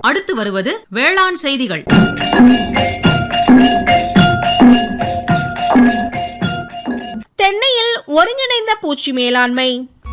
அடுத்து வருவது வேளாண் செய்திகள் தென்னையில் ஒருங்கிணைந்த பூச்சி மேலாண்மை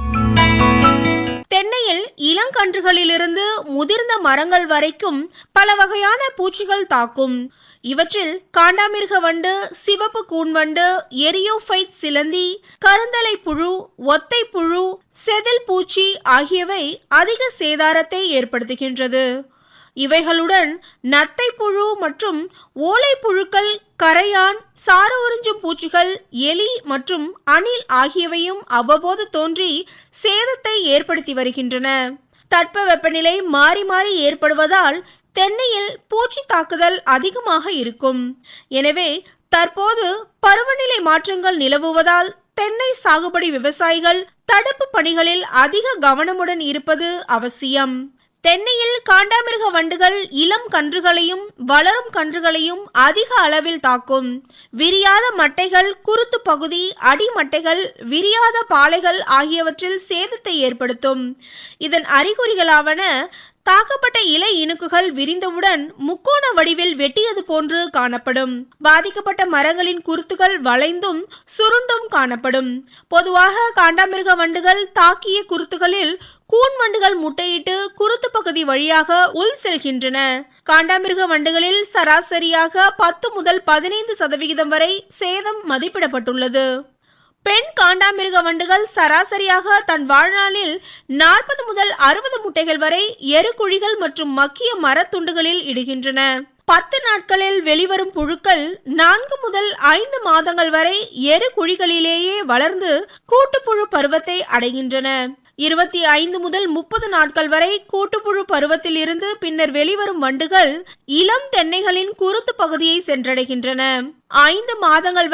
தென்னையில் இளங்கன்றுகளிலிருந்து முதிர்ந்த மரங்கள் வரைக்கும் பல வகையான பூச்சிகள் தாக்கும் இவற்றில் காண்டாமிருக வண்டு சிவப்பு கூன்வண்டு எரியோஃபைட் சிலந்தி கருந்தலை புழு ஒத்தை புழு செதில் பூச்சி ஆகியவை அதிக சேதாரத்தை ஏற்படுத்துகின்றது இவைகளுடன் நத்தை புழு மற்றும் ஓலை புழுக்கள் கரையான் சார உறிஞ்சும் பூச்சிகள் எலி மற்றும் அணில் ஆகியவையும் அவ்வப்போது தோன்றி சேதத்தை ஏற்படுத்தி வருகின்றன தட்ப வெப்பநிலை மாறி மாறி ஏற்படுவதால் தென்னையில் பூச்சி தாக்குதல் அதிகமாக இருக்கும் எனவே தற்போது பருவநிலை மாற்றங்கள் நிலவுவதால் தென்னை சாகுபடி விவசாயிகள் தடுப்பு பணிகளில் அதிக கவனமுடன் இருப்பது அவசியம் தென்னையில் காண்டாமிருக வண்டுகள் இளம் கன்றுகளையும் வளரும் கன்றுகளையும் அதிக அளவில் தாக்கும் விரியாத மட்டைகள் குருத்து பகுதி அடிமட்டைகள் விரியாத பாலைகள் ஆகியவற்றில் சேதத்தை ஏற்படுத்தும் இதன் அறிகுறிகளாவன தாக்கப்பட்ட இலை இணுக்குகள் விரிந்தவுடன் முக்கோண வடிவில் வெட்டியது போன்று காணப்படும் பாதிக்கப்பட்ட மரங்களின் குருத்துகள் வளைந்தும் சுருண்டும் காணப்படும் பொதுவாக காண்டாமிருக வண்டுகள் தாக்கிய குருத்துகளில் கூன் வண்டுகள் முட்டையிட்டு குருத்து பகுதி வழியாக உள் செல்கின்றன காண்டாமிருக வண்டுகளில் சராசரியாக பத்து முதல் பதினைந்து சதவிகிதம் வரை சேதம் மதிப்பிடப்பட்டுள்ளது பெண் காண்டாமிருக வண்டுகள் சராசரியாக தன் வாழ்நாளில் நாற்பது முதல் அறுபது முட்டைகள் வரை எருக்குழிகள் மற்றும் மக்கிய மரத்துண்டுகளில் இடுகின்றன பத்து நாட்களில் வெளிவரும் புழுக்கள் நான்கு முதல் ஐந்து மாதங்கள் வரை எரு குழிகளிலேயே வளர்ந்து கூட்டுப்புழு பருவத்தை அடைகின்றன இருபத்தி ஐந்து முதல் முப்பது நாட்கள் வரை கூட்டுப்புழு பருவத்தில் இருந்து பின்னர் வெளிவரும் வண்டுகள் இளம் தென்னைகளின் குருத்து பகுதியை சென்றடைகின்றன ஐந்து மாதங்கள்